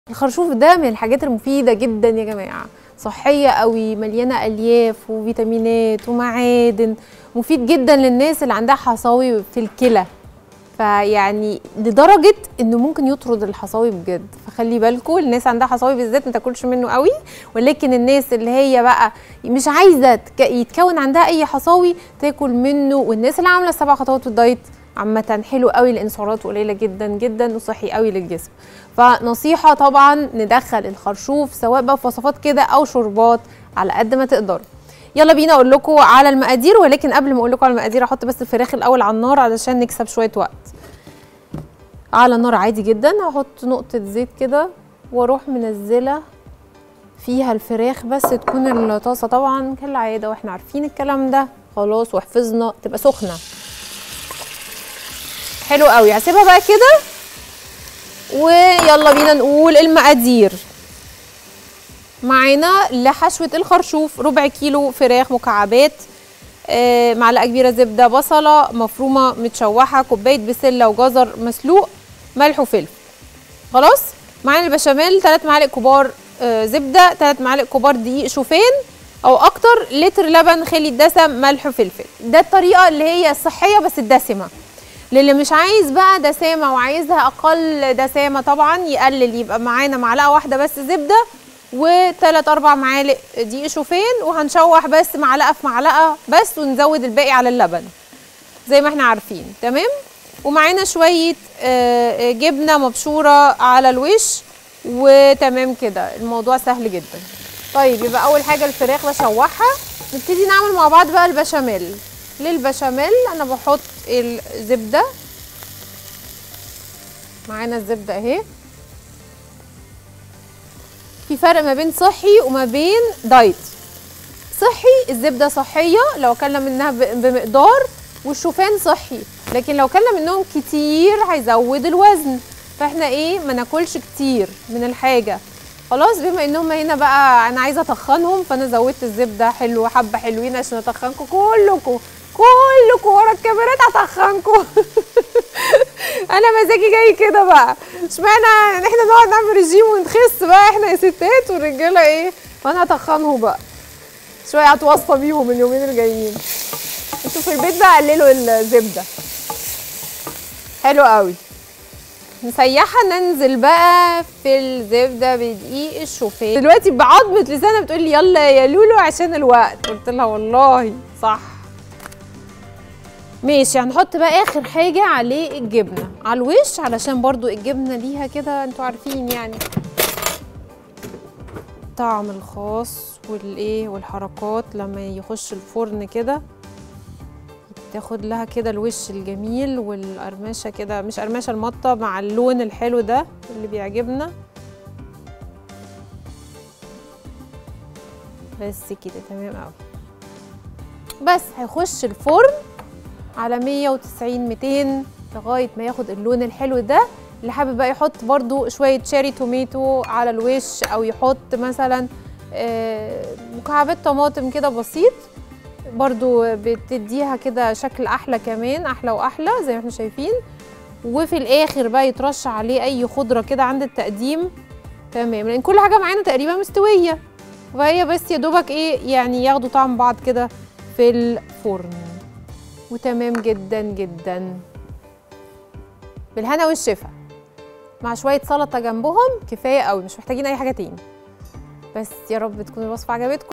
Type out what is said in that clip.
الخرشوف ده من الحاجات المفيدة جدا يا جماعة صحية قوي مليانة ألياف وفيتامينات ومعادن مفيد جدا للناس اللي عندها حصاوي في الكلى فيعني لدرجة انه ممكن يطرد الحصاوي بجد فخلي بالكم الناس عندها حصاوي بالذات ما تاكلش منه قوي ولكن الناس اللي هي بقى مش عايزة تك- يتكون عندها اي حصاوي تاكل منه والناس اللي عاملة السبع خطوات في الدايت عامة حلو قوي لان سعراته قليلة جدا جدا وصحي قوي للجسم فنصيحة طبعا ندخل الخرشوف سواء بقى في وصفات كده او شربات على قد ما تقدروا يلا بينا اقول لكم على المقادير ولكن قبل ما اقول لكم على المقادير احط بس الفراخ الاول على النار علشان نكسب شويه وقت على النار عادي جدا هحط نقطه زيت كده واروح منزله فيها الفراخ بس تكون الطاسه طبعا كالعاده واحنا عارفين الكلام ده خلاص وحفظنا تبقى سخنه حلو قوي هسيبها بقى كده ويلا بينا نقول المقادير معانا لحشوة الخرشوف ربع كيلو فراخ مكعبات آه، معلقة كبيرة زبدة بصلة مفرومة متشوحة كوباية بسلة وجزر مسلوق ملح وفلفل خلاص معانا البشاميل 3 معالق كبار آه، زبدة 3 معالق كبار دقيق شوفان او اكتر لتر لبن خالي الدسم ملح وفلفل ده الطريقة اللي هي الصحية بس الدسمة للي مش عايز بقى دسامة وعايزها اقل دسامة طبعا يقلل يبقى معانا معلقة واحدة بس زبدة وثلاث اربع معالق دقيق شوفان وهنشوح بس معلقه في معلقه بس ونزود الباقي على اللبن زي ما احنا عارفين تمام ومعانا شويه آه، آه، جبنه مبشوره على الوش وتمام كده الموضوع سهل جدا طيب يبقى اول حاجه الفراخ بشوحها نبتدي نعمل مع بعض بقى البشاميل للبشاميل انا بحط الزبده معانا الزبده اهي في فرق ما بين صحي وما بين دايت صحي الزبده صحيه لو اكلنا منها ب- بمقدار والشوفان صحي لكن لو كلنا منهم كتير هيزود الوزن فاحنا ايه ما ناكلش كتير من الحاجه خلاص بما انهم هنا بقى انا عايزه اتخنهم فانا زودت الزبده حلوه حبه حلوين عشان اتخنكم كلكم كلكم ورا الكاميرات هتخنكم انا مزاجي جاي كده بقى اشمعنى ان احنا نقعد نعمل ريجيم ونخس بقى احنا يا ستات والرجاله ايه وانا هتخنهم بقى شويه هتوصى بيهم اليومين الجايين انتوا في البيت بقى قللوا الزبده حلو قوي مسيحه ننزل بقى في الزبده بدقيق الشوفان دلوقتي بعضمه لسانها بتقول لي يلا يا لولو عشان الوقت قلت لها والله صح ماشي هنحط بقى اخر حاجه عليه الجبنه على الوش علشان برضو الجبنه ليها كده انتوا عارفين يعني طعم الخاص والايه والحركات لما يخش الفرن كده تاخد لها كده الوش الجميل والقرمشه كده مش قرمشه المطه مع اللون الحلو ده اللي بيعجبنا بس كده تمام قوي بس هيخش الفرن على 190 200 لغايه ما ياخد اللون الحلو ده اللي حابب بقى يحط برضو شويه شيري توميتو على الوش او يحط مثلا آه، مكعبات طماطم كده بسيط برضو بتديها كده شكل احلى كمان احلى واحلى زي ما احنا شايفين وفي الاخر بقى يترش عليه اي خضره كده عند التقديم تمام لان كل حاجه معانا تقريبا مستويه وهي بس يا دوبك ايه يعني ياخدوا طعم بعض كده في الفرن وتمام جدا جدا بالهنا والشفا مع شويه سلطه جنبهم كفايه قوي مش محتاجين اي حاجه تاني بس يا رب تكون الوصفه عجبتكم